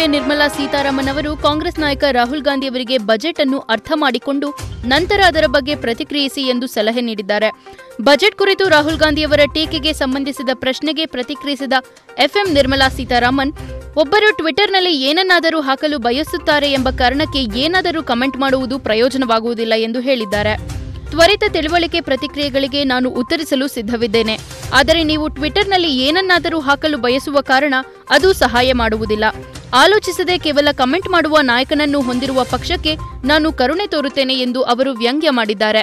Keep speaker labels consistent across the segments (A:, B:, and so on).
A: ನಿರ್ಮಲಾ ಸೀತಾರಾಮನ್ ಅವರು ಕಾಂಗ್ರೆಸ್ ನಾಯಕ ರಾಹುಲ್ ಗಾಂಧಿ ಅವರಿಗೆ ಬಜೆಟ್ ಅನ್ನು ಅರ್ಥ ಮಾಡಿಕೊಂಡು ನಂತರ ಅದರ ಬಗ್ಗೆ ಪ್ರತಿಕ್ರಿಯಿಸಿ ಎಂದು ಸಲಹೆ ನೀಡಿದ್ದಾರೆ ಬಜೆಟ್ ಕುರಿತು ರಾಹುಲ್ ಗಾಂಧಿ ಅವರ ಟೀಕೆಗೆ ಸಂಬಂಧಿಸಿದ ಪ್ರಶ್ನೆಗೆ ಪ್ರತಿಕ್ರಿಯಿಸಿದ ಎಫ್ಎಂ ನಿರ್ಮಲಾ ಸೀತಾರಾಮನ್ ಒಬ್ಬರು ಟ್ವಿಟರ್ನಲ್ಲಿ ಏನನ್ನಾದರೂ ಹಾಕಲು ಬಯಸುತ್ತಾರೆ ಎಂಬ ಕಾರಣಕ್ಕೆ ಏನಾದರೂ ಕಮೆಂಟ್ ಮಾಡುವುದು ಪ್ರಯೋಜನವಾಗುವುದಿಲ್ಲ ಎಂದು ಹೇಳಿದ್ದಾರೆ ತ್ವರಿತ ತಿಳುವಳಿಕೆ ಪ್ರತಿಕ್ರಿಯೆಗಳಿಗೆ ನಾನು ಉತ್ತರಿಸಲು ಸಿದ್ಧವಿದ್ದೇನೆ ಆದರೆ ನೀವು ಟ್ವಿಟರ್ನಲ್ಲಿ ಏನನ್ನಾದರೂ ಹಾಕಲು ಬಯಸುವ ಕಾರಣ ಅದು ಸಹಾಯ ಮಾಡುವುದಿಲ್ಲ ಆಲೋಚಿಸದೆ ಕೇವಲ ಕಮೆಂಟ್ ಮಾಡುವ ನಾಯಕನನ್ನು ಹೊಂದಿರುವ ಪಕ್ಷಕ್ಕೆ ನಾನು ಕರುಣೆ ತೋರುತ್ತೇನೆ ಎಂದು ಅವರು ವ್ಯಂಗ್ಯ ಮಾಡಿದ್ದಾರೆ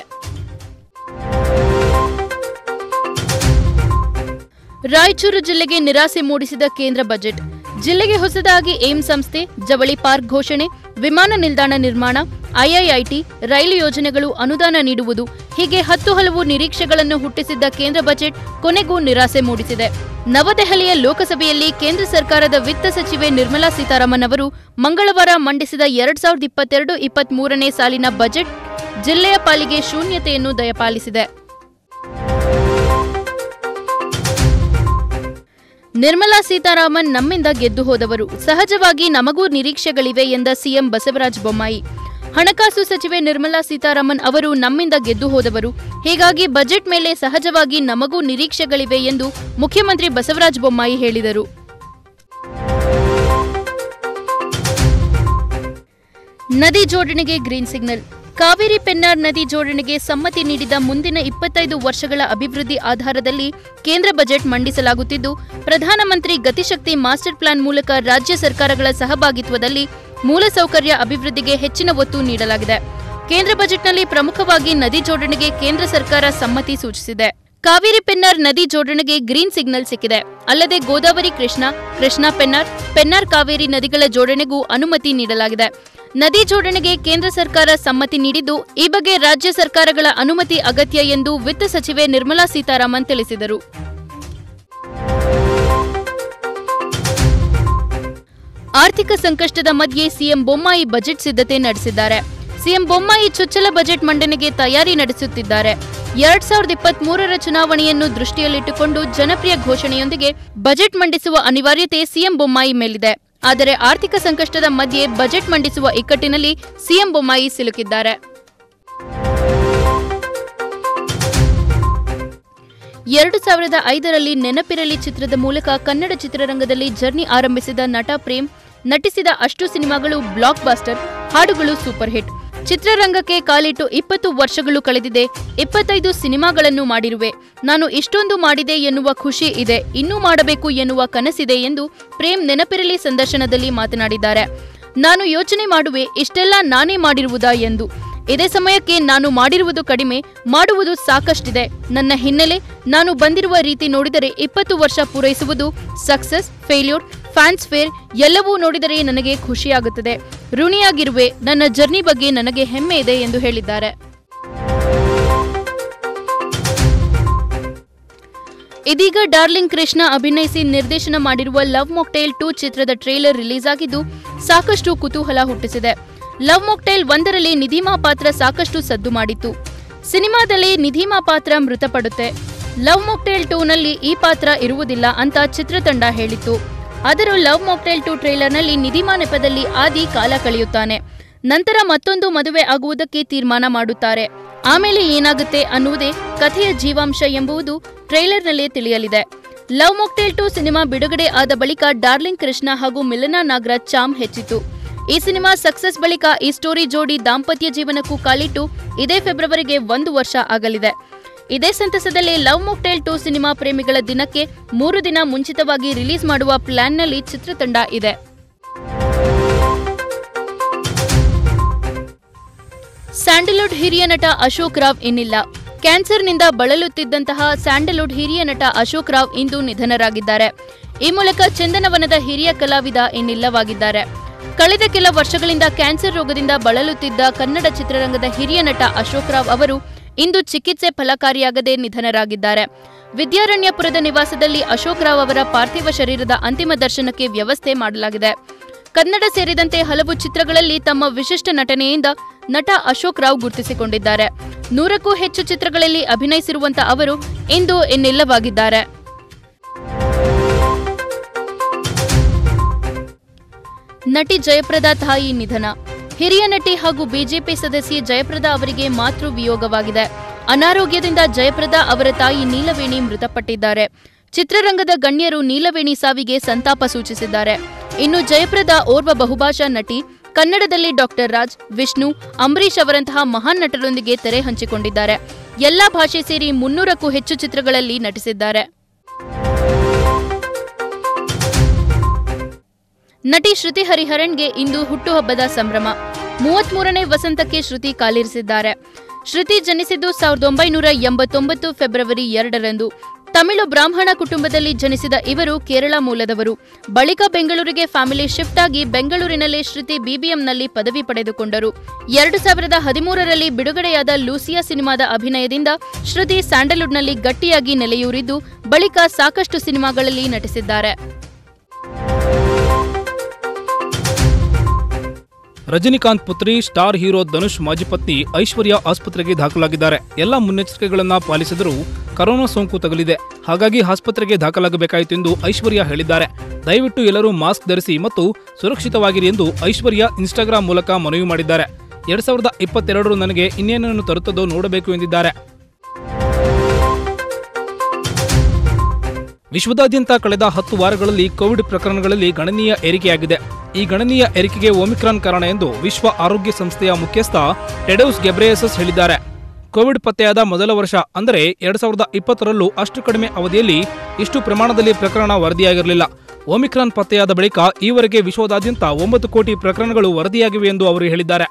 A: ರಾಯಚೂರು ಜಿಲ್ಲೆಗೆ ನಿರಾಸೆ ಮೂಡಿಸಿದ ಕೇಂದ್ರ ಬಜೆಟ್ ಜಿಲ್ಲೆಗೆ ಹೊಸದಾಗಿ ಏಮ್ಸ್ ಸಂಸ್ಥೆ ಜವಳಿ ಪಾರ್ಕ್ ಘೋಷಣೆ ವಿಮಾನ ನಿಲ್ದಾಣ ನಿರ್ಮಾಣ ಐಐಐಟಿ ರೈಲು ಯೋಜನೆಗಳು ಅನುದಾನ ನೀಡುವುದು ಹೀಗೆ ಹತ್ತು ಹಲವು ನಿರೀಕ್ಷೆಗಳನ್ನು ಹುಟ್ಟಿಸಿದ್ದ ಕೇಂದ್ರ ಬಜೆಟ್ ಕೊನೆಗೂ ನಿರಾಸೆ ಮೂಡಿಸಿದೆ ನವದೆಹಲಿಯ ಲೋಕಸಭೆಯಲ್ಲಿ ಕೇಂದ್ರ ಸರ್ಕಾರದ ವಿತ್ತ ಸಚಿವೆ ನಿರ್ಮಲಾ ಸೀತಾರಾಮನ್ ಅವರು ಮಂಗಳವಾರ ಮಂಡಿಸಿದ ಎರಡ್ ಸಾವಿರದ ಇಪ್ಪತ್ತೆರಡು ಇಪ್ಪತ್ಮೂರನೇ ಸಾಲಿನ ಬಜೆಟ್ ಜಿಲ್ಲೆಯ ಪಾಲಿಗೆ ಶೂನ್ಯತೆಯನ್ನು ದಯಪಾಲಿಸಿದೆ ನಿರ್ಮಲಾ ಸೀತಾರಾಮನ್ ನಮ್ಮಿಂದ ಗೆದ್ದು ಹೋದವರು ಸಹಜವಾಗಿ ನಮಗೂ ನಿರೀಕ್ಷೆಗಳಿವೆ ಎಂದ ಸಿಎಂ ಬಸವರಾಜ ಬೊಮ್ಮಾಯಿ ಹಣಕಾಸು ಸಚಿವೆ ನಿರ್ಮಲಾ ಸೀತಾರಾಮನ್ ಅವರು ನಮ್ಮಿಂದ ಗೆದ್ದು ಹೋದವರು ಹೀಗಾಗಿ ಬಜೆಟ್ ಮೇಲೆ ಸಹಜವಾಗಿ ನಮಗೂ ನಿರೀಕ್ಷೆಗಳಿವೆ ಎಂದು ಮುಖ್ಯಮಂತ್ರಿ ಬಸವರಾಜ ಬೊಮ್ಮಾಯಿ ಹೇಳಿದರು ನದಿ ಜೋಡಣೆಗೆ ಗ್ರೀನ್ ಸಿಗ್ನಲ್ ಕಾವೇರಿ ಪೆನ್ನಾರ್ ನದಿ ಜೋಡಣೆಗೆ ಸಮ್ಮತಿ ನೀಡಿದ ಮುಂದಿನ ಇಪ್ಪತ್ತೈದು ವರ್ಷಗಳ ಅಭಿವೃದ್ಧಿ ಆಧಾರದಲ್ಲಿ ಕೇಂದ್ರ ಬಜೆಟ್ ಮಂಡಿಸಲಾಗುತ್ತಿದ್ದು ಪ್ರಧಾನಮಂತ್ರಿ ಗತಿಶಕ್ತಿ ಮಾಸ್ಟರ್ ಪ್ಲಾನ್ ಮೂಲಕ ರಾಜ್ಯ ಸರ್ಕಾರಗಳ ಸಹಭಾಗಿತ್ವದಲ್ಲಿ ಮೂಲಸೌಕರ್ಯ ಅಭಿವೃದ್ಧಿಗೆ ಹೆಚ್ಚಿನ ಒತ್ತು ನೀಡಲಾಗಿದೆ ಕೇಂದ್ರ ಬಜೆಟ್ನಲ್ಲಿ ಪ್ರಮುಖವಾಗಿ ನದಿ ಜೋಡಣೆಗೆ ಕೇಂದ್ರ ಸರ್ಕಾರ ಸಮ್ಮತಿ ಸೂಚಿಸಿದೆ ಕಾವೇರಿ ಪೆನ್ನಾರ್ ನದಿ ಜೋಡಣೆಗೆ ಗ್ರೀನ್ ಸಿಗ್ನಲ್ ಸಿಕ್ಕಿದೆ ಅಲ್ಲದೆ ಗೋದಾವರಿ ಕೃಷ್ಣ ಕೃಷ್ಣಾ ಪೆನ್ನಾರ್ ಪೆನ್ನಾರ್ ಕಾವೇರಿ ನದಿಗಳ ಜೋಡಣೆಗೂ ಅನುಮತಿ ನೀಡಲಾಗಿದೆ ನದಿ ಜೋಡಣೆಗೆ ಕೇಂದ್ರ ಸರ್ಕಾರ ಸಮ್ಮತಿ ನೀಡಿದ್ದು ಈ ಬಗ್ಗೆ ರಾಜ್ಯ ಸರ್ಕಾರಗಳ ಅನುಮತಿ ಅಗತ್ಯ ಎಂದು ವಿತ್ತ ಸಚಿವೆ ನಿರ್ಮಲಾ ಸೀತಾರಾಮನ್ ತಿಳಿಸಿದರು ಆರ್ಥಿಕ ಸಂಕಷ್ಟದ ಮಧ್ಯೆ ಸಿಎಂ ಬೊಮ್ಮಾಯಿ ಬಜೆಟ್ ಸಿದ್ಧತೆ ನಡೆಸಿದ್ದಾರೆ ಸಿಎಂ ಬೊಮ್ಮಾಯಿ ಚೊಚ್ಚಲ ಬಜೆಟ್ ಮಂಡನೆಗೆ ತಯಾರಿ ನಡೆಸುತ್ತಿದ್ದಾರೆ ಎರಡ್ ಸಾವಿರದ ಇಪ್ಪತ್ತ್ ಮೂರರ ಚುನಾವಣೆಯನ್ನು ದೃಷ್ಟಿಯಲ್ಲಿಟ್ಟುಕೊಂಡು ಜನಪ್ರಿಯ ಘೋಷಣೆಯೊಂದಿಗೆ ಬಜೆಟ್ ಮಂಡಿಸುವ ಅನಿವಾರ್ಯತೆ ಸಿಎಂ ಬೊಮ್ಮಾಯಿ ಮೇಲಿದೆ ಆದರೆ ಆರ್ಥಿಕ ಸಂಕಷ್ಟದ ಮಧ್ಯೆ ಬಜೆಟ್ ಮಂಡಿಸುವ ಇಕ್ಕಟ್ಟಿನಲ್ಲಿ ಸಿಎಂ ಬೊಮ್ಮಾಯಿ ಸಿಲುಕಿದ್ದಾರೆ ಎರಡು ಸಾವಿರದ ಐದರಲ್ಲಿ ನೆನಪಿರಲಿ ಚಿತ್ರದ ಮೂಲಕ ಕನ್ನಡ ಚಿತ್ರರಂಗದಲ್ಲಿ ಜರ್ನಿ ಆರಂಭಿಸಿದ ನಟ ಪ್ರೇಮ್ ನಟಿಸಿದ ಅಷ್ಟು ಸಿನಿಮಾಗಳು ಬ್ಲಾಕ್ ಬಾಸ್ಟರ್ ಹಾಡುಗಳು ಸೂಪರ್ ಹಿಟ್ ಚಿತ್ರರಂಗಕ್ಕೆ ಕಾಲಿಟ್ಟು ಇಪ್ಪತ್ತು ವರ್ಷಗಳು ಕಳೆದಿದೆ ಇಪ್ಪತ್ತೈದು ಸಿನಿಮಾಗಳನ್ನು ಮಾಡಿರುವೆ ನಾನು ಇಷ್ಟೊಂದು ಮಾಡಿದೆ ಎನ್ನುವ ಖುಷಿ ಇದೆ ಇನ್ನೂ ಮಾಡಬೇಕು ಎನ್ನುವ ಕನಸಿದೆ ಎಂದು ಪ್ರೇಮ್ ನೆನಪಿರಲಿ ಸಂದರ್ಶನದಲ್ಲಿ ಮಾತನಾಡಿದ್ದಾರೆ ನಾನು ಯೋಚನೆ ಮಾಡುವೆ ಇಷ್ಟೆಲ್ಲ ನಾನೇ ಮಾಡಿರುವುದಾ ಎಂದು ಇದೇ ಸಮಯಕ್ಕೆ ನಾನು ಮಾಡಿರುವುದು ಕಡಿಮೆ ಮಾಡುವುದು ಸಾಕಷ್ಟಿದೆ ನನ್ನ ಹಿನ್ನೆಲೆ ನಾನು ಬಂದಿರುವ ರೀತಿ ನೋಡಿದರೆ ಇಪ್ಪತ್ತು ವರ್ಷ ಪೂರೈಸುವುದು ಸಕ್ಸಸ್ ಫೇಲ್ಯೂರ್ ಫ್ಯಾನ್ಸ್ ಫೇರ್ ಎಲ್ಲವೂ ನೋಡಿದರೆ ನನಗೆ ಖುಷಿಯಾಗುತ್ತದೆ ಋಣಿಯಾಗಿರುವೆ ನನ್ನ ಜರ್ನಿ ಬಗ್ಗೆ ನನಗೆ ಹೆಮ್ಮೆ ಇದೆ ಎಂದು ಹೇಳಿದ್ದಾರೆ ಇದೀಗ ಡಾರ್ಲಿಂಗ್ ಕೃಷ್ಣ ಅಭಿನಯಿಸಿ ನಿರ್ದೇಶನ ಮಾಡಿರುವ ಲವ್ ಮೊಕ್ಟೈಲ್ ಟೂ ಚಿತ್ರದ ಟ್ರೇಲರ್ ರಿಲೀಸ್ ಆಗಿದ್ದು ಸಾಕಷ್ಟು ಕುತೂಹಲ ಹುಟ್ಟಿಸಿದೆ ಲವ್ ಮೊಕ್ಟೈಲ್ ಒಂದರಲ್ಲಿ ನಿಧಿಮಾ ಪಾತ್ರ ಸಾಕಷ್ಟು ಸದ್ದು ಮಾಡಿತ್ತು ಸಿನಿಮಾದಲ್ಲಿ ನಿಧಿಮಾ ಪಾತ್ರ ಮೃತಪಡುತ್ತೆ ಲವ್ ಮೊಕ್ಟೈಲ್ ಟೂನಲ್ಲಿ ಈ ಪಾತ್ರ ಇರುವುದಿಲ್ಲ ಅಂತ ಚಿತ್ರತಂಡ ಹೇಳಿತ್ತು ಆದರೂ ಲವ್ ಮೊಕ್ಟೈಲ್ ಟೂ ಟ್ರೇಲರ್ನಲ್ಲಿ ನಿಧಿಮಾ ನೆಪದಲ್ಲಿ ಆದಿ ಕಾಲ ಕಳೆಯುತ್ತಾನೆ ನಂತರ ಮತ್ತೊಂದು ಮದುವೆ ಆಗುವುದಕ್ಕೆ ತೀರ್ಮಾನ ಮಾಡುತ್ತಾರೆ ಆಮೇಲೆ ಏನಾಗುತ್ತೆ ಅನ್ನುವುದೇ ಕಥೆಯ ಜೀವಾಂಶ ಎಂಬುದು ಟ್ರೈಲರ್ನಲ್ಲೇ ತಿಳಿಯಲಿದೆ ಲವ್ ಮೊಕ್ಟೈಲ್ ಟು ಸಿನಿಮಾ ಬಿಡುಗಡೆ ಆದ ಬಳಿಕ ಡಾರ್ಲಿಂಗ್ ಕೃಷ್ಣ ಹಾಗೂ ಮಿಲನಾ ನಾಗರಾಜ್ ಚಾಮ್ ಹೆಚ್ಚಿತು ಈ ಸಿನಿಮಾ ಸಕ್ಸಸ್ ಬಳಿಕ ಈ ಸ್ಟೋರಿ ಜೋಡಿ ದಾಂಪತ್ಯ ಜೀವನಕ್ಕೂ ಕಾಲಿಟ್ಟು ಇದೇ ಫೆಬ್ರವರಿಗೆ ಒಂದು ವರ್ಷ ಆಗಲಿದೆ ಇದೇ ಸಂತಸದಲ್ಲಿ ಲವ್ ಮೊಕ್ಟೈಲ್ ಟು ಸಿನಿಮಾ ಪ್ರೇಮಿಗಳ ದಿನಕ್ಕೆ ಮೂರು ದಿನ ಮುಂಚಿತವಾಗಿ ರಿಲೀಸ್ ಮಾಡುವ ಪ್ಲಾನ್ನಲ್ಲಿ ಚಿತ್ರತಂಡ ಇದೆ ಸ್ಯಾಂಡಲ್ವುಡ್ ಹಿರಿಯ ನಟ ಅಶೋಕ್ ರಾವ್ ಇನ್ನಿಲ್ಲ ಕ್ಯಾನ್ಸರ್ನಿಂದ ಬಳಲುತ್ತಿದ್ದಂತಹ ಸ್ಯಾಂಡಲ್ವುಡ್ ಹಿರಿಯ ನಟ ಅಶೋಕ್ ರಾವ್ ಇಂದು ನಿಧನರಾಗಿದ್ದಾರೆ ಈ ಮೂಲಕ ಚಂದನವನದ ಹಿರಿಯ ಕಲಾವಿದ ಇನ್ನಿಲ್ಲವಾಗಿದ್ದಾರೆ ಕಳೆದ ಕೆಲ ವರ್ಷಗಳಿಂದ ಕ್ಯಾನ್ಸರ್ ರೋಗದಿಂದ ಬಳಲುತ್ತಿದ್ದ ಕನ್ನಡ ಚಿತ್ರರಂಗದ ಹಿರಿಯ ನಟ ಅಶೋಕ್ ರಾವ್ ಅವರು ಇಂದು ಚಿಕಿತ್ಸೆ ಫಲಕಾರಿಯಾಗದೆ ನಿಧನರಾಗಿದ್ದಾರೆ ವಿದ್ಯಾರಣ್ಯಪುರದ ನಿವಾಸದಲ್ಲಿ ಅಶೋಕ್ ರಾವ್ ಅವರ ಪಾರ್ಥಿವ ಶರೀರದ ಅಂತಿಮ ದರ್ಶನಕ್ಕೆ ವ್ಯವಸ್ಥೆ ಮಾಡಲಾಗಿದೆ ಕನ್ನಡ ಸೇರಿದಂತೆ ಹಲವು ಚಿತ್ರಗಳಲ್ಲಿ ತಮ್ಮ ವಿಶಿಷ್ಟ ನಟನೆಯಿಂದ ನಟ ಅಶೋಕ್ ರಾವ್ ಗುರುತಿಸಿಕೊಂಡಿದ್ದಾರೆ ನೂರಕ್ಕೂ ಹೆಚ್ಚು ಚಿತ್ರಗಳಲ್ಲಿ ಅಭಿನಯಿಸಿರುವಂತ ಅವರು ಇಂದು ಇನ್ನಿಲ್ಲವಾಗಿದ್ದಾರೆ ನಟಿ ಜಯಪ್ರದಾ ತಾಯಿ ನಿಧನ ಹಿರಿಯ ನಟಿ ಹಾಗೂ ಬಿಜೆಪಿ ಸದಸ್ಯೆ ಜಯಪ್ರದಾ ಅವರಿಗೆ ಮಾತೃ ವಿಯೋಗವಾಗಿದೆ ಅನಾರೋಗ್ಯದಿಂದ ಜಯಪ್ರದಾ ಅವರ ತಾಯಿ ನೀಲವೇಣಿ ಮೃತಪಟ್ಟಿದ್ದಾರೆ ಚಿತ್ರರಂಗದ ಗಣ್ಯರು ನೀಲವೇಣಿ ಸಾವಿಗೆ ಸಂತಾಪ ಸೂಚಿಸಿದ್ದಾರೆ ಇನ್ನು ಜಯಪ್ರದಾ ಓರ್ವ ಬಹುಭಾಷಾ ನಟಿ ಕನ್ನಡದಲ್ಲಿ ಡಾಕ್ಟರ್ ರಾಜ್ ವಿಷ್ಣು ಅಂಬರೀಷ್ ಅವರಂತಹ ಮಹಾನ್ ನಟರೊಂದಿಗೆ ತೆರೆ ಹಂಚಿಕೊಂಡಿದ್ದಾರೆ ಎಲ್ಲಾ ಭಾಷೆ ಸೇರಿ ಮುನ್ನೂರಕ್ಕೂ ಹೆಚ್ಚು ಚಿತ್ರಗಳಲ್ಲಿ ನಟಿಸಿದ್ದಾರೆ ನಟಿ ಶ್ರುತಿ ಹರಿಹರಣ್ಗೆ ಇಂದು ಹುಟ್ಟುಹಬ್ಬದ ಸಂಭ್ರಮ ಮೂವತ್ಮೂರನೇ ವಸಂತಕ್ಕೆ ಶ್ರುತಿ ಕಾಲಿರಿಸಿದ್ದಾರೆ ಶ್ರುತಿ ಜನಿಸಿದ್ದು ಸಾವಿರದ ಒಂಬೈನೂರ ಎಂಬತ್ತೊಂಬತ್ತು ಫೆಬ್ರವರಿ ಎರಡರಂದು ತಮಿಳು ಬ್ರಾಹ್ಮಣ ಕುಟುಂಬದಲ್ಲಿ ಜನಿಸಿದ ಇವರು ಕೇರಳ ಮೂಲದವರು ಬಳಿಕ ಬೆಂಗಳೂರಿಗೆ ಫ್ಯಾಮಿಲಿ ಶಿಫ್ಟ್ ಆಗಿ ಬೆಂಗಳೂರಿನಲ್ಲೇ ಶ್ರುತಿ ಬಿಬಿಎಂನಲ್ಲಿ ಪದವಿ ಪಡೆದುಕೊಂಡರು ಎರಡು ಸಾವಿರದ ಹದಿಮೂರರಲ್ಲಿ ಬಿಡುಗಡೆಯಾದ ಲೂಸಿಯಾ ಸಿನಿಮಾದ ಅಭಿನಯದಿಂದ ಶ್ರುತಿ ಸ್ಯಾಂಡಲ್ವುಡ್ನಲ್ಲಿ ಗಟ್ಟಿಯಾಗಿ ನೆಲೆಯೂರಿದ್ದು ಬಳಿಕ ಸಾಕಷ್ಟು ಸಿನಿಮಾಗಳಲ್ಲಿ ನಟಿಸಿದ್ದಾರೆ
B: ರಜನಿಕಾಂತ್ ಪುತ್ರಿ ಸ್ಟಾರ್ ಹೀರೋ ಧನುಷ್ ಮಾಜಿ ಪತ್ನಿ ಐಶ್ವರ್ಯ ಆಸ್ಪತ್ರೆಗೆ ದಾಖಲಾಗಿದ್ದಾರೆ ಎಲ್ಲ ಮುನ್ನೆಚ್ಚರಿಕೆಗಳನ್ನ ಪಾಲಿಸಿದರೂ ಕರೋನಾ ಸೋಂಕು ತಗುಲಿದೆ ಹಾಗಾಗಿ ಆಸ್ಪತ್ರೆಗೆ ದಾಖಲಾಗಬೇಕಾಯಿತು ಎಂದು ಐಶ್ವರ್ಯ ಹೇಳಿದ್ದಾರೆ ದಯವಿಟ್ಟು ಎಲ್ಲರೂ ಮಾಸ್ಕ್ ಧರಿಸಿ ಮತ್ತು ಸುರಕ್ಷಿತವಾಗಿರಿ ಎಂದು ಐಶ್ವರ್ಯ ಇನ್ಸ್ಟಾಗ್ರಾಂ ಮೂಲಕ ಮನವಿ ಮಾಡಿದ್ದಾರೆ ಎರಡ್ ಸಾವಿರದ ಇಪ್ಪತ್ತೆರಡರು ನನಗೆ ಇನ್ನೇನನ್ನು ತರುತ್ತದೋ ನೋಡಬೇಕು ಎಂದಿದ್ದಾರೆ ವಿಶ್ವದಾದ್ಯಂತ ಕಳೆದ ಹತ್ತು ವಾರಗಳಲ್ಲಿ ಕೋವಿಡ್ ಪ್ರಕರಣಗಳಲ್ಲಿ ಗಣನೀಯ ಏರಿಕೆಯಾಗಿದೆ ಈ ಗಣನೀಯ ಏರಿಕೆಗೆ ಒಮಿಕ್ರಾನ್ ಕಾರಣ ಎಂದು ವಿಶ್ವ ಆರೋಗ್ಯ ಸಂಸ್ಥೆಯ ಮುಖ್ಯಸ್ಥ ಟೆಡೌಸ್ ಗೆಬ್ರೆಯಸಸ್ ಹೇಳಿದ್ದಾರೆ ಕೋವಿಡ್ ಪತ್ತೆಯಾದ ಮೊದಲ ವರ್ಷ ಅಂದರೆ ಎರಡ್ ಸಾವಿರದ ಇಪ್ಪತ್ತರಲ್ಲೂ ಅಷ್ಟು ಕಡಿಮೆ ಅವಧಿಯಲ್ಲಿ ಇಷ್ಟು ಪ್ರಮಾಣದಲ್ಲಿ ಪ್ರಕರಣ ವರದಿಯಾಗಿರಲಿಲ್ಲ ಒಮಿಕ್ರಾನ್ ಪತ್ತೆಯಾದ ಬಳಿಕ ಈವರೆಗೆ ವಿಶ್ವದಾದ್ಯಂತ ಒಂಬತ್ತು ಕೋಟಿ ಪ್ರಕರಣಗಳು ವರದಿಯಾಗಿವೆ ಎಂದು ಅವರು ಹೇಳಿದ್ದಾರೆ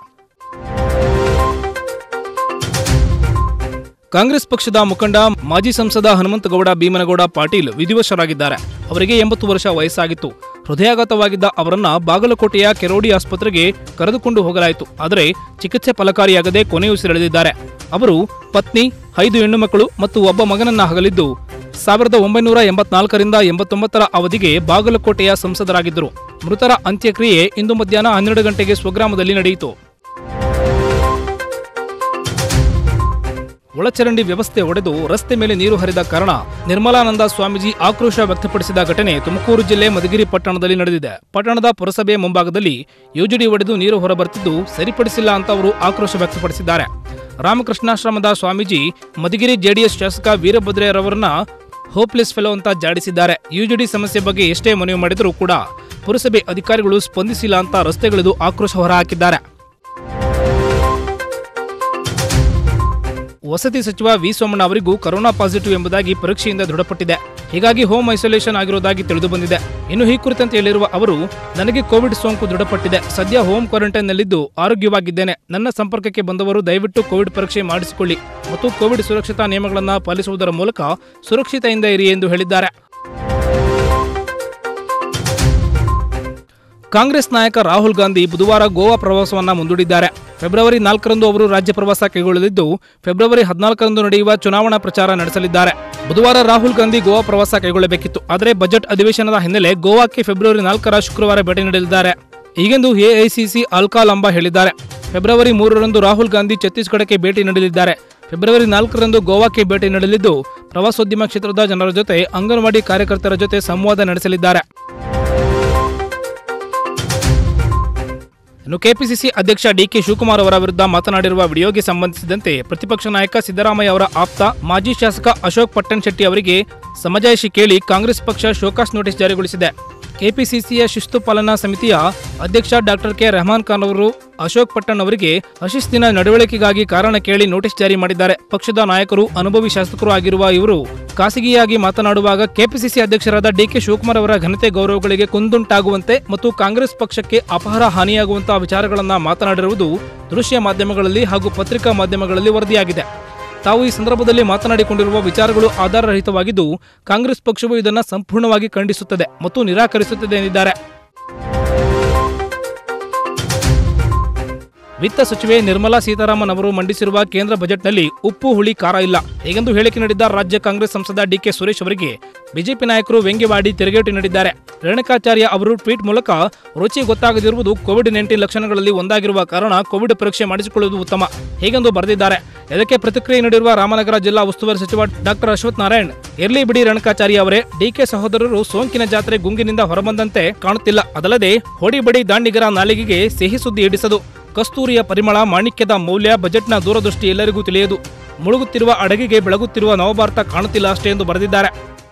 B: ಕಾಂಗ್ರೆಸ್ ಪಕ್ಷದ ಮುಖಂಡ ಮಾಜಿ ಸಂಸದ ಹನುಮಂತಗೌಡ ಭೀಮನಗೌಡ ಪಾಟೀಲ್ ವಿಧಿವಶರಾಗಿದ್ದಾರೆ ಅವರಿಗೆ ಎಂಬತ್ತು ವರ್ಷ ವಯಸ್ಸಾಗಿತ್ತು ಹೃದಯಾಘಾತವಾಗಿದ್ದ ಅವರನ್ನ ಬಾಗಲಕೋಟೆಯ ಕೆರೋಡಿ ಆಸ್ಪತ್ರೆಗೆ ಕರೆದುಕೊಂಡು ಹೋಗಲಾಯಿತು ಆದರೆ ಚಿಕಿತ್ಸೆ ಫಲಕಾರಿಯಾಗದೆ ಕೊನೆಯುಸಿರೆಳೆದಿದ್ದಾರೆ ಅವರು ಪತ್ನಿ ಐದು ಹೆಣ್ಣು ಮಕ್ಕಳು ಮತ್ತು ಒಬ್ಬ ಮಗನನ್ನ ಹಗಲಿದ್ದು ಸಾವಿರದ ಒಂಬೈನೂರ ಎಂಬತ್ನಾಲ್ಕರಿಂದ ಎಂಬತ್ತೊಂಬತ್ತರ ಅವಧಿಗೆ ಬಾಗಲಕೋಟೆಯ ಸಂಸದರಾಗಿದ್ದರು ಮೃತರ ಅಂತ್ಯಕ್ರಿಯೆ ಇಂದು ಮಧ್ಯಾಹ್ನ ಹನ್ನೆರಡು ಗಂಟೆಗೆ ಸ್ವಗ್ರಾಮದಲ್ಲಿ ನಡೆಯಿತು ಒಳಚರಂಡಿ ವ್ಯವಸ್ಥೆ ಒಡೆದು ರಸ್ತೆ ಮೇಲೆ ನೀರು ಹರಿದ ಕಾರಣ ನಿರ್ಮಲಾನಂದ ಸ್ವಾಮೀಜಿ ಆಕ್ರೋಶ ವ್ಯಕ್ತಪಡಿಸಿದ ಘಟನೆ ತುಮಕೂರು ಜಿಲ್ಲೆ ಮಧುಗಿರಿ ಪಟ್ಟಣದಲ್ಲಿ ನಡೆದಿದೆ ಪಟ್ಟಣದ ಪುರಸಭೆ ಮುಂಭಾಗದಲ್ಲಿ ಯುಜಿಡಿ ಒಡೆದು ನೀರು ಹೊರಬರ್ತಿದ್ದು ಸರಿಪಡಿಸಿಲ್ಲ ಅಂತ ಅವರು ಆಕ್ರೋಶ ವ್ಯಕ್ತಪಡಿಸಿದ್ದಾರೆ ರಾಮಕೃಷ್ಣಾಶ್ರಮದ ಸ್ವಾಮೀಜಿ ಮಧುಗಿರಿ ಜೆಡಿಎಸ್ ಶಾಸಕ ವೀರಭದ್ರಯ್ಯರವರನ್ನ ಹೋಪ್ಲೆಸ್ ಫೆಲೋ ಅಂತ ಜಾಡಿಸಿದ್ದಾರೆ ಯುಜಿಡಿ ಸಮಸ್ಯೆ ಬಗ್ಗೆ ಎಷ್ಟೇ ಮನವಿ ಮಾಡಿದರೂ ಕೂಡ ಪುರಸಭೆ ಅಧಿಕಾರಿಗಳು ಸ್ಪಂದಿಸಿಲ್ಲ ಅಂತ ರಸ್ತೆಗಳಿದು ಆಕ್ರೋಶ ಹೊರಹಾಕಿದ್ದಾರೆ ವಸತಿ ಸಚಿವ ವಿ ಸೋಮಣ್ಣ ಅವರಿಗೂ ಕರೋನಾ ಪಾಸಿಟಿವ್ ಎಂಬುದಾಗಿ ಪರೀಕ್ಷೆಯಿಂದ ದೃಢಪಟ್ಟಿದೆ ಹೀಗಾಗಿ ಹೋಮ್ ಐಸೋಲೇಷನ್ ಆಗಿರುವುದಾಗಿ ತಿಳಿದು ಬಂದಿದೆ ಇನ್ನು ಈ ಕುರಿತಂತೆ ಹೇಳಿರುವ ಅವರು ನನಗೆ ಕೋವಿಡ್ ಸೋಂಕು ದೃಢಪಟ್ಟಿದೆ ಸದ್ಯ ಹೋಮ್ ಕ್ವಾರಂಟೈನ್ನಲ್ಲಿದ್ದು ಆರೋಗ್ಯವಾಗಿದ್ದೇನೆ ನನ್ನ ಸಂಪರ್ಕಕ್ಕೆ ಬಂದವರು ದಯವಿಟ್ಟು ಕೋವಿಡ್ ಪರೀಕ್ಷೆ ಮಾಡಿಸಿಕೊಳ್ಳಿ ಮತ್ತು ಕೋವಿಡ್ ಸುರಕ್ಷತಾ ನಿಯಮಗಳನ್ನು ಪಾಲಿಸುವುದರ ಮೂಲಕ ಸುರಕ್ಷತೆಯಿಂದ ಇರಿ ಎಂದು ಹೇಳಿದ್ದಾರೆ ಕಾಂಗ್ರೆಸ್ ನಾಯಕ ರಾಹುಲ್ ಗಾಂಧಿ ಬುಧವಾರ ಗೋವಾ ಪ್ರವಾಸವನ್ನ ಮುಂದೂಡಿದ್ದಾರೆ ಫೆಬ್ರವರಿ ನಾಲ್ಕರಂದು ಅವರು ರಾಜ್ಯ ಪ್ರವಾಸ ಕೈಗೊಳ್ಳಲಿದ್ದು ಫೆಬ್ರವರಿ ಹದಿನಾಲ್ಕರಂದು ನಡೆಯುವ ಚುನಾವಣಾ ಪ್ರಚಾರ ನಡೆಸಲಿದ್ದಾರೆ ಬುಧವಾರ ರಾಹುಲ್ ಗಾಂಧಿ ಗೋವಾ ಪ್ರವಾಸ ಕೈಗೊಳ್ಳಬೇಕಿತ್ತು ಆದರೆ ಬಜೆಟ್ ಅಧಿವೇಶನದ ಹಿನ್ನೆಲೆ ಗೋವಾಕ್ಕೆ ಫೆಬ್ರವರಿ ನಾಲ್ಕರ ಶುಕ್ರವಾರ ಭೇಟಿ ನೀಡಲಿದ್ದಾರೆ ಹೀಗೆಂದು ಎಐಸಿಸಿ ಅಲ್ಕಾ ಲಂಬಾ ಹೇಳಿದ್ದಾರೆ ಫೆಬ್ರವರಿ ಮೂರರಂದು ರಾಹುಲ್ ಗಾಂಧಿ ಛತ್ತೀಸ್ಗಢಕ್ಕೆ ಭೇಟಿ ನೀಡಲಿದ್ದಾರೆ ಫೆಬ್ರವರಿ ನಾಲ್ಕರಂದು ಗೋವಾಕ್ಕೆ ಭೇಟಿ ನೀಡಲಿದ್ದು ಪ್ರವಾಸೋದ್ಯಮ ಕ್ಷೇತ್ರದ ಜನರ ಜೊತೆ ಅಂಗನವಾಡಿ ಕಾರ್ಯಕರ್ತರ ಜೊತೆ ಸಂವಾದ ನಡೆಸಲಿದ್ದಾರೆ ಇನ್ನು ಕೆಪಿಸಿಸಿ ಅಧ್ಯಕ್ಷ ಡಿಕೆ ಶಿವಕುಮಾರ್ ಅವರ ವಿರುದ್ಧ ಮಾತನಾಡಿರುವ ವಿಡಿಯೋಗೆ ಸಂಬಂಧಿಸಿದಂತೆ ಪ್ರತಿಪಕ್ಷ ನಾಯಕ ಸಿದ್ದರಾಮಯ್ಯ ಅವರ ಆಪ್ತ ಮಾಜಿ ಶಾಸಕ ಅಶೋಕ್ ಪಟ್ಟಣ್ ಶೆಟ್ಟಿ ಅವರಿಗೆ ಸಮಜಾಯಿಷಿ ಕೇಳಿ ಕಾಂಗ್ರೆಸ್ ಪಕ್ಷ ಶೋಕಾಸ್ ನೋಟಿಸ್ ಜಾರಿಗೊಳಿಸಿದೆ ಕೆಪಿಸಿಸಿಯ ಶಿಸ್ತು ಪಾಲನಾ ಸಮಿತಿಯ ಅಧ್ಯಕ್ಷ ಡಾಕ್ಟರ್ ಕೆ ರೆಹಮಾನ್ ಖಾನ್ ಅವರು ಅಶೋಕ್ ಪಟ್ಟಣ್ ಅವರಿಗೆ ಅಶಿಸ್ತಿನ ನಡವಳಿಕೆಗಾಗಿ ಕಾರಣ ಕೇಳಿ ನೋಟಿಸ್ ಜಾರಿ ಮಾಡಿದ್ದಾರೆ ಪಕ್ಷದ ನಾಯಕರು ಅನುಭವಿ ಶಾಸಕರು ಆಗಿರುವ ಇವರು ಖಾಸಗಿಯಾಗಿ ಮಾತನಾಡುವಾಗ ಕೆಪಿಸಿಸಿ ಅಧ್ಯಕ್ಷರಾದ ಡಿಕೆ ಶಿವಕುಮಾರ್ ಅವರ ಘನತೆ ಗೌರವಗಳಿಗೆ ಕುಂದುಂಟಾಗುವಂತೆ ಮತ್ತು ಕಾಂಗ್ರೆಸ್ ಪಕ್ಷಕ್ಕೆ ಅಪಹಾರ ಹಾನಿಯಾಗುವಂತಹ ವಿಚಾರಗಳನ್ನ ಮಾತನಾಡಿರುವುದು ದೃಶ್ಯ ಮಾಧ್ಯಮಗಳಲ್ಲಿ ಹಾಗೂ ಪತ್ರಿಕಾ ಮಾಧ್ಯಮಗಳಲ್ಲಿ ವರದಿಯಾಗಿದೆ ತಾವು ಈ ಸಂದರ್ಭದಲ್ಲಿ ಮಾತನಾಡಿಕೊಂಡಿರುವ ವಿಚಾರಗಳು ಆಧಾರರಹಿತವಾಗಿದ್ದು ಕಾಂಗ್ರೆಸ್ ಪಕ್ಷವು ಇದನ್ನು ಸಂಪೂರ್ಣವಾಗಿ ಖಂಡಿಸುತ್ತದೆ ಮತ್ತು ನಿರಾಕರಿಸುತ್ತದೆ ಎಂದಿದ್ದಾರೆ ವಿತ್ತ ಸಚಿವೆ ನಿರ್ಮಲಾ ಸೀತಾರಾಮನ್ ಅವರು ಮಂಡಿಸಿರುವ ಕೇಂದ್ರ ಬಜೆಟ್ನಲ್ಲಿ ಉಪ್ಪು ಹುಳಿ ಖಾರ ಇಲ್ಲ ಹೀಗೆಂದು ಹೇಳಿಕೆ ನೀಡಿದ್ದ ರಾಜ್ಯ ಕಾಂಗ್ರೆಸ್ ಸಂಸದ ಡಿಕೆ ಸುರೇಶ್ ಅವರಿಗೆ ಬಿಜೆಪಿ ನಾಯಕರು ವ್ಯಂಗ್ಯವಾಡಿ ತಿರುಗೇಟು ನೀಡಿದ್ದಾರೆ ರೇಣುಕಾಚಾರ್ಯ ಅವರು ಟ್ವೀಟ್ ಮೂಲಕ ರುಚಿ ಗೊತ್ತಾಗದಿರುವುದು ಕೋವಿಡ್ ನೈನ್ಟೀನ್ ಲಕ್ಷಣಗಳಲ್ಲಿ ಒಂದಾಗಿರುವ ಕಾರಣ ಕೋವಿಡ್ ಪರೀಕ್ಷೆ ಮಾಡಿಸಿಕೊಳ್ಳುವುದು ಉತ್ತಮ ಹೀಗೆಂದು ಬರೆದಿದ್ದಾರೆ ಇದಕ್ಕೆ ಪ್ರತಿಕ್ರಿಯೆ ನೀಡಿರುವ ರಾಮನಗರ ಜಿಲ್ಲಾ ಉಸ್ತುವಾರಿ ಸಚಿವ ಡಾಕ್ಟರ್ ಅಶ್ವಥ್ ನಾರಾಯಣ್ ಇರ್ಲಿ ಬಿಡಿ ರಣಕಾಚಾರಿ ಅವರೇ ಡಿಕೆ ಸಹೋದರರು ಸೋಂಕಿನ ಜಾತ್ರೆ ಗುಂಗಿನಿಂದ ಹೊರಬಂದಂತೆ ಕಾಣುತ್ತಿಲ್ಲ ಅದಲ್ಲದೆ ಹೊಡಿಬಡಿ ದಾಂಡಿಗರ ನಾಲಿಗೆಗೆ ಸಿಹಿ ಸುದ್ದಿ ಹಿಡಿಸದು ಕಸ್ತೂರಿಯ ಪರಿಮಳ ಮಾಣಿಕ್ಯದ ಮೌಲ್ಯ ಬಜೆಟ್ನ ದೂರದೃಷ್ಟಿ ಎಲ್ಲರಿಗೂ ತಿಳಿಯದು ಮುಳುಗುತ್ತಿರುವ ಅಡಗಿಗೆ ಬೆಳಗುತ್ತಿರುವ ನವಭಾರತ ಕಾಣುತ್ತಿಲ್ಲ ಅಷ್ಟೇ ಎಂದು ಬರೆದಿದ್ದಾರೆ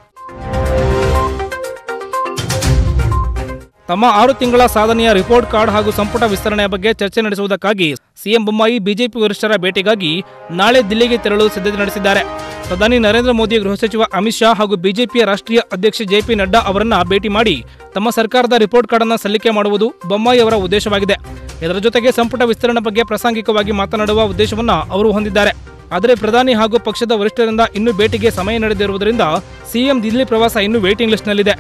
B: ತಮ್ಮ ಆರು ತಿಂಗಳ ಸಾಧನೆಯ ರಿಪೋರ್ಟ್ ಕಾರ್ಡ್ ಹಾಗೂ ಸಂಪುಟ ವಿಸ್ತರಣೆಯ ಬಗ್ಗೆ ಚರ್ಚೆ ನಡೆಸುವುದಕ್ಕಾಗಿ ಸಿಎಂ ಬೊಮ್ಮಾಯಿ ಬಿಜೆಪಿ ವರಿಷ್ಠರ ಭೇಟಿಗಾಗಿ ನಾಳೆ ದಿಲ್ಲಿಗೆ ತೆರಳಲು ಸಿದ್ಧತೆ ನಡೆಸಿದ್ದಾರೆ ಪ್ರಧಾನಿ ನರೇಂದ್ರ ಮೋದಿ ಗೃಹ ಸಚಿವ ಅಮಿತ್ ಶಾ ಹಾಗೂ ಬಿಜೆಪಿಯ ರಾಷ್ಟ್ರೀಯ ಅಧ್ಯಕ್ಷ ಜೆಪಿ ನಡ್ಡಾ ಅವರನ್ನ ಭೇಟಿ ಮಾಡಿ ತಮ್ಮ ಸರ್ಕಾರದ ರಿಪೋರ್ಟ್ ಕಾರ್ಡ್ ಅನ್ನು ಸಲ್ಲಿಕೆ ಮಾಡುವುದು ಬೊಮ್ಮಾಯಿ ಅವರ ಉದ್ದೇಶವಾಗಿದೆ ಇದರ ಜೊತೆಗೆ ಸಂಪುಟ ವಿಸ್ತರಣೆ ಬಗ್ಗೆ ಪ್ರಾಸಂಗಿಕವಾಗಿ ಮಾತನಾಡುವ ಉದ್ದೇಶವನ್ನ ಅವರು ಹೊಂದಿದ್ದಾರೆ ಆದರೆ ಪ್ರಧಾನಿ ಹಾಗೂ ಪಕ್ಷದ ವರಿಷ್ಠರಿಂದ ಇನ್ನೂ ಭೇಟಿಗೆ ಸಮಯ ನಡೆದಿರುವುದರಿಂದ ಸಿಎಂ ದಿಲ್ಲಿ ಪ್ರವಾಸ ಇನ್ನೂ ವೇಟಿಂಗ್ ಲಿಸ್ಟ್ನಲ್ಲಿದೆ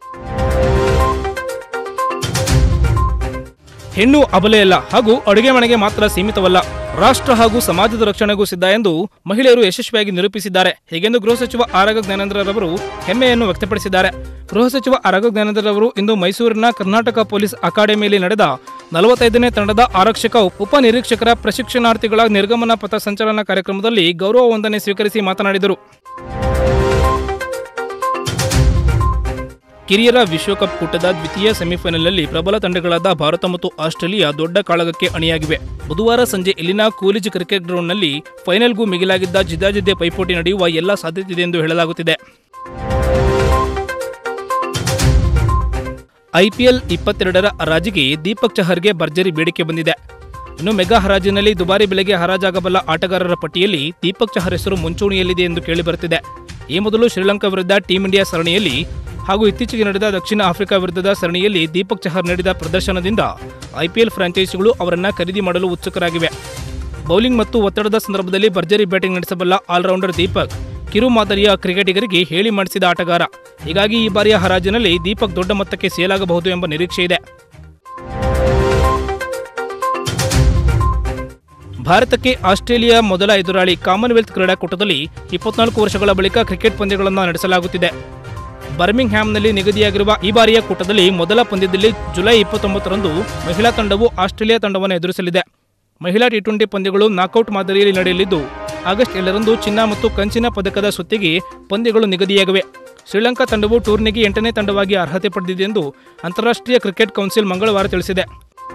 B: ಹೆಣ್ಣು ಅಬಲೆಯಲ್ಲ ಹಾಗೂ ಅಡುಗೆ ಮನೆಗೆ ಮಾತ್ರ ಸೀಮಿತವಲ್ಲ ರಾಷ್ಟ್ರ ಹಾಗೂ ಸಮಾಜದ ರಕ್ಷಣೆಗೂ ಸಿದ್ಧ ಎಂದು ಮಹಿಳೆಯರು ಯಶಸ್ವಿಯಾಗಿ ನಿರೂಪಿಸಿದ್ದಾರೆ ಹೀಗೆಂದು ಗೃಹ ಸಚಿವ ಆರಗ ಜ್ಞಾನೇಂದ್ರರವರು ಹೆಮ್ಮೆಯನ್ನು ವ್ಯಕ್ತಪಡಿಸಿದ್ದಾರೆ ಗೃಹ ಸಚಿವ ಆರಗ ಜ್ಞಾನೇಂದ್ರರವರು ಇಂದು ಮೈಸೂರಿನ ಕರ್ನಾಟಕ ಪೊಲೀಸ್ ಅಕಾಡೆಮಿಯಲ್ಲಿ ನಡೆದ ನಲವತ್ತೈದನೇ ತಂಡದ ಆರಕ್ಷಕ ಉಪನಿರೀಕ್ಷಕರ ಪ್ರಶಿಕ್ಷಣಾರ್ಥಿಗಳ ನಿರ್ಗಮನ ಪಥ ಸಂಚಲನ ಕಾರ್ಯಕ್ರಮದಲ್ಲಿ ಗೌರವ ವಂದನೆ ಸ್ವೀಕರಿಸಿ ಮಾತನಾಡಿದರು ಕಿರಿಯರ ವಿಶ್ವಕಪ್ ಕೂಟದ ದ್ವಿತೀಯ ಸೆಮಿಫೈನಲ್ನಲ್ಲಿ ಪ್ರಬಲ ತಂಡಗಳಾದ ಭಾರತ ಮತ್ತು ಆಸ್ಟ್ರೇಲಿಯಾ ದೊಡ್ಡ ಕಾಳಗಕ್ಕೆ ಅಣಿಯಾಗಿವೆ ಬುಧವಾರ ಸಂಜೆ ಇಲ್ಲಿನ ಕೂಲಿಜ್ ಕ್ರಿಕೆಟ್ ಗ್ರೌಂಡ್ನಲ್ಲಿ ಫೈನಲ್ಗೂ ಮಿಗಿಲಾಗಿದ್ದ ಜಿದ್ದಾಜಿದ್ದೆ ಪೈಪೋಟಿ ನಡೆಯುವ ಎಲ್ಲ ಸಾಧ್ಯತೆ ಇದೆ ಎಂದು ಹೇಳಲಾಗುತ್ತಿದೆ ಐಪಿಎಲ್ ಇಪ್ಪತ್ತೆರಡರ ಹರಾಜಿಗೆ ದೀಪಕ್ ಚಹರ್ಗೆ ಭರ್ಜರಿ ಬೇಡಿಕೆ ಬಂದಿದೆ ಇನ್ನು ಮೆಗಾ ಹರಾಜಿನಲ್ಲಿ ದುಬಾರಿ ಬೆಲೆಗೆ ಹರಾಜಾಗಬಲ್ಲ ಆಟಗಾರರ ಪಟ್ಟಿಯಲ್ಲಿ ದೀಪಕ್ ಚಹರ್ ಹೆಸರು ಮುಂಚೂಣಿಯಲ್ಲಿದೆ ಎಂದು ಕೇಳಿಬರುತ್ತಿದೆ ಈ ಮೊದಲು ಶ್ರೀಲಂಕಾ ವಿರುದ್ಧ ಟೀಂ ಇಂಡಿಯಾ ಸರಣಿಯಲ್ಲಿ ಹಾಗೂ ಇತ್ತೀಚೆಗೆ ನಡೆದ ದಕ್ಷಿಣ ಆಫ್ರಿಕಾ ವಿರುದ್ಧದ ಸರಣಿಯಲ್ಲಿ ದೀಪಕ್ ಚಹರ್ ನೀಡಿದ ಪ್ರದರ್ಶನದಿಂದ ಐಪಿಎಲ್ ಫ್ರಾಂಚೈಸಿಗಳು ಅವರನ್ನ ಖರೀದಿ ಮಾಡಲು ಉತ್ಸುಕರಾಗಿವೆ ಬೌಲಿಂಗ್ ಮತ್ತು ಒತ್ತಡದ ಸಂದರ್ಭದಲ್ಲಿ ಭರ್ಜರಿ ಬ್ಯಾಟಿಂಗ್ ನಡೆಸಬಲ್ಲ ಆಲ್ರೌಂಡರ್ ದೀಪಕ್ ಕಿರು ಮಾದರಿಯ ಕ್ರಿಕೆಟಿಗರಿಗೆ ಹೇಳಿ ಮಾಡಿಸಿದ ಆಟಗಾರ ಹೀಗಾಗಿ ಈ ಬಾರಿಯ ಹರಾಜಿನಲ್ಲಿ ದೀಪಕ್ ದೊಡ್ಡ ಮೊತ್ತಕ್ಕೆ ಸೇಲಾಗಬಹುದು ಎಂಬ ನಿರೀಕ್ಷೆ ಇದೆ ಭಾರತಕ್ಕೆ ಆಸ್ಟ್ರೇಲಿಯಾ ಮೊದಲ ಎದುರಾಳಿ ಕಾಮನ್ವೆಲ್ತ್ ಕ್ರೀಡಾಕೂಟದಲ್ಲಿ ಇಪ್ಪತ್ನಾಲ್ಕು ವರ್ಷಗಳ ಬಳಿಕ ಕ್ರಿಕೆಟ್ ಪಂದ್ಯಗಳನ್ನು ನಡೆಸಲಾಗುತ್ತಿದೆ ಬರ್ಮಿಂಗ್ ಹ್ಯಾಮ್ನಲ್ಲಿ ನಿಗದಿಯಾಗಿರುವ ಈ ಬಾರಿಯ ಕೂಟದಲ್ಲಿ ಮೊದಲ ಪಂದ್ಯದಲ್ಲಿ ಜುಲೈ ಇಪ್ಪತ್ತೊಂಬತ್ತರಂದು ಮಹಿಳಾ ತಂಡವು ಆಸ್ಟ್ರೇಲಿಯಾ ತಂಡವನ್ನು ಎದುರಿಸಲಿದೆ ಮಹಿಳಾ ಟಿ ಟ್ವೆಂಟಿ ಪಂದ್ಯಗಳು ನಾಕೌಟ್ ಮಾದರಿಯಲ್ಲಿ ನಡೆಯಲಿದ್ದು ಆಗಸ್ಟ್ ಏಳರಂದು ಚಿನ್ನ ಮತ್ತು ಕಂಚಿನ ಪದಕದ ಸುತ್ತಿಗೆ ಪಂದ್ಯಗಳು ನಿಗದಿಯಾಗಿವೆ ಶ್ರೀಲಂಕಾ ತಂಡವು ಟೂರ್ನಿಗೆ ಎಂಟನೇ ತಂಡವಾಗಿ ಅರ್ಹತೆ ಪಡೆದಿದೆ ಎಂದು ಅಂತಾರಾಷ್ಟ್ರೀಯ ಕ್ರಿಕೆಟ್ ಕೌನ್ಸಿಲ್ ಮಂಗಳವಾರ ತಿಳಿಸಿದೆ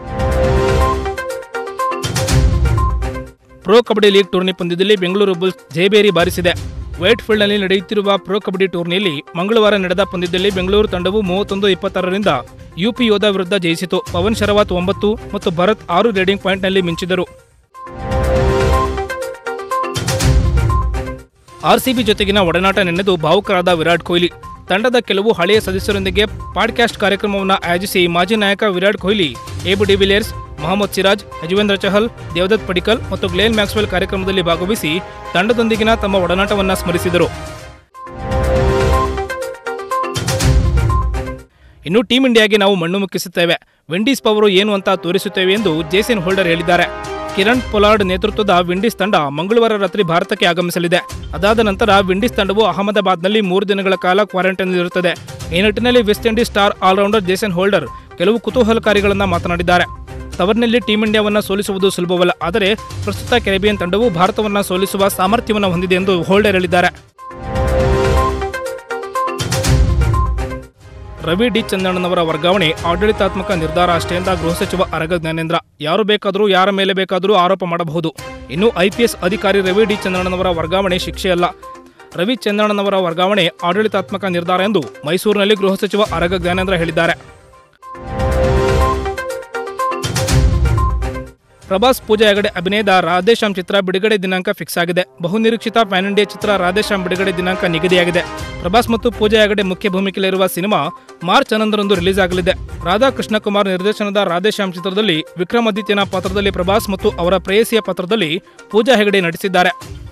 B: ಪ್ರೊ ಕಬಡ್ಡಿ ಲೀಗ್ ಟೂರ್ನಿ ಪಂದ್ಯದಲ್ಲಿ ಬೆಂಗಳೂರು ಬುಲ್ಸ್ ಜಯಬೇರಿ ಬಾರಿಸಿದೆ ವೈಟ್ ಫೀಲ್ಡ್ನಲ್ಲಿ ನಡೆಯುತ್ತಿರುವ ಪ್ರೊ ಕಬಡ್ಡಿ ಟೂರ್ನಿಯಲ್ಲಿ ಮಂಗಳವಾರ ನಡೆದ ಪಂದ್ಯದಲ್ಲಿ ಬೆಂಗಳೂರು ತಂಡವು ಮೂವತ್ತೊಂದು ಇಪ್ಪತ್ತಾರರಿಂದ ಯುಪಿ ಯೋಧಾ ವಿರುದ್ಧ ಜಯಿಸಿತು ಪವನ್ ಶರವತ್ ಒಂಬತ್ತು ಮತ್ತು ಭರತ್ ಆರು ರೇಡಿಂಗ್ ಪಾಯಿಂಟ್ನಲ್ಲಿ ಮಿಂಚಿದರು ಆರ್ಸಿಬಿ ಜೊತೆಗಿನ ಒಡನಾಟ ನೆನೆದು ಭಾವುಕರಾದ ವಿರಾಟ್ ಕೊಹ್ಲಿ ತಂಡದ ಕೆಲವು ಹಳೆಯ ಸದಸ್ಯರೊಂದಿಗೆ ಪಾಡ್ಕಾಸ್ಟ್ ಕಾರ್ಯಕ್ರಮವನ್ನು ಆಯೋಜಿಸಿ ಮಾಜಿ ನಾಯಕ ವಿರಾಟ್ ಕೊಹ್ಲಿ ಎಬಿ ಡಿವಿಲಿಯರ್ಸ್ ಮೊಹಮ್ಮದ್ ಸಿರಾಜ್ ಯಜುವೇಂದ್ರ ಚಹಲ್ ದೇವದತ್ ಪಡಿಕಲ್ ಮತ್ತು ಗ್ಲೇನ್ ಮ್ಯಾಕ್ಸ್ವೆಲ್ ಕಾರ್ಯಕ್ರಮದಲ್ಲಿ ಭಾಗವಹಿಸಿ ತಂಡದೊಂದಿಗಿನ ತಮ್ಮ ಒಡನಾಟವನ್ನು ಸ್ಮರಿಸಿದರು ಇನ್ನು ಟೀಂ ಇಂಡಿಯಾಗೆ ನಾವು ಮಣ್ಣು ಮುಕ್ಕಿಸುತ್ತೇವೆ ವಿಂಡೀಸ್ ಪವರು ಏನು ಅಂತ ತೋರಿಸುತ್ತೇವೆ ಎಂದು ಜೇಸನ್ ಹೋಲ್ಡರ್ ಹೇಳಿದ್ದಾರೆ ಕಿರಣ್ ಪೊಲಾರ್ಡ್ ನೇತೃತ್ವದ ವಿಂಡೀಸ್ ತಂಡ ಮಂಗಳವಾರ ರಾತ್ರಿ ಭಾರತಕ್ಕೆ ಆಗಮಿಸಲಿದೆ ಅದಾದ ನಂತರ ವಿಂಡೀಸ್ ತಂಡವು ಅಹಮದಾಬಾದ್ನಲ್ಲಿ ಮೂರು ದಿನಗಳ ಕಾಲ ಕ್ವಾರಂಟೈನ್ ಇರುತ್ತದೆ ಈ ನಿಟ್ಟಿನಲ್ಲಿ West Indies star allrounder Jason Holder ಕೆಲವು ಕುತೂಹಲಕಾರಿಗಳನ್ನು ಮಾತನಾಡಿದ್ದಾರೆ ತವರಿನಲ್ಲಿ ಟೀಂ ಇಂಡಿಯಾವನ್ನು ಸೋಲಿಸುವುದು ಸುಲಭವಲ್ಲ ಆದರೆ ಪ್ರಸ್ತುತ ಕೆರೆಬಿಯನ್ ತಂಡವು ಭಾರತವನ್ನು ಸೋಲಿಸುವ ಸಾಮರ್ಥ್ಯವನ್ನು ಹೊಂದಿದೆ ಎಂದು ಹೋಲ್ಡರ್ ಹೇಳಿದ್ದಾರೆ ರವಿ ಡಿ ಚಂದ್ರಣ್ಣನವರ ವರ್ಗಾವಣೆ ಆಡಳಿತಾತ್ಮಕ ನಿರ್ಧಾರ ಅಷ್ಟೇ ಎಂದ ಗೃಹ ಸಚಿವ ಅರಗ ಜ್ಞಾನೇಂದ್ರ ಯಾರು ಬೇಕಾದರೂ ಯಾರ ಮೇಲೆ ಬೇಕಾದರೂ ಆರೋಪ ಮಾಡಬಹುದು ಇನ್ನು ಐಪಿಎಸ್ ಅಧಿಕಾರಿ ರವಿ ಡಿ ಚಂದ್ರಣ್ಣನವರ ವರ್ಗಾವಣೆ ಶಿಕ್ಷೆಯಲ್ಲ ರವಿ ಚಂದ್ರಣ್ಣನವರ ವರ್ಗಾವಣೆ ಆಡಳಿತಾತ್ಮಕ ನಿರ್ಧಾರ ಎಂದು ಮೈಸೂರಿನಲ್ಲಿ ಗೃಹ ಸಚಿವ ಅರಗ ಜ್ಞಾನೇಂದ್ರ ಹೇಳಿದ್ದಾರೆ ಪ್ರಭಾಸ್ ಪೂಜಾ ಹೆಗಡೆ ಅಭಿನಯದ ರಾಧೇಶ್ಯಾಮ್ ಚಿತ್ರ ಬಿಡುಗಡೆ ದಿನಾಂಕ ಫಿಕ್ಸ್ ಆಗಿದೆ ಬಹುನಿರೀಕ್ಷಿತ ಪ್ಯಾನ್ ಇಂಡಿಯಾ ಚಿತ್ರ ರಾಧೇಶ್ಯಾಮ್ ಬಿಡುಗಡೆ ದಿನಾಂಕ ನಿಗದಿಯಾಗಿದೆ ಪ್ರಭಾಸ್ ಮತ್ತು ಪೂಜಾ ಹೆಗಡೆ ಮುಖ್ಯ ಭೂಮಿಕೆಯಲ್ಲಿರುವ ಸಿನಿಮಾ ಮಾರ್ಚ್ ಹನ್ನೊಂದರಂದು ರಿಲೀಸ್ ಆಗಲಿದೆ ರಾಧಾ ಕೃಷ್ಣಕುಮಾರ್ ನಿರ್ದೇಶನದ ರಾಧೇಶ್ಯಾಮ್ ಚಿತ್ರದಲ್ಲಿ ವಿಕ್ರಮಾದಿತ್ಯನ ಪಾತ್ರದಲ್ಲಿ ಪ್ರಭಾಸ್ ಮತ್ತು ಅವರ ಪ್ರೇಯಸಿಯ ಪಾತ್ರದಲ್ಲಿ ಪೂಜಾ ಹೆಗಡೆ ನಟಿಸಿದ್ದಾರೆ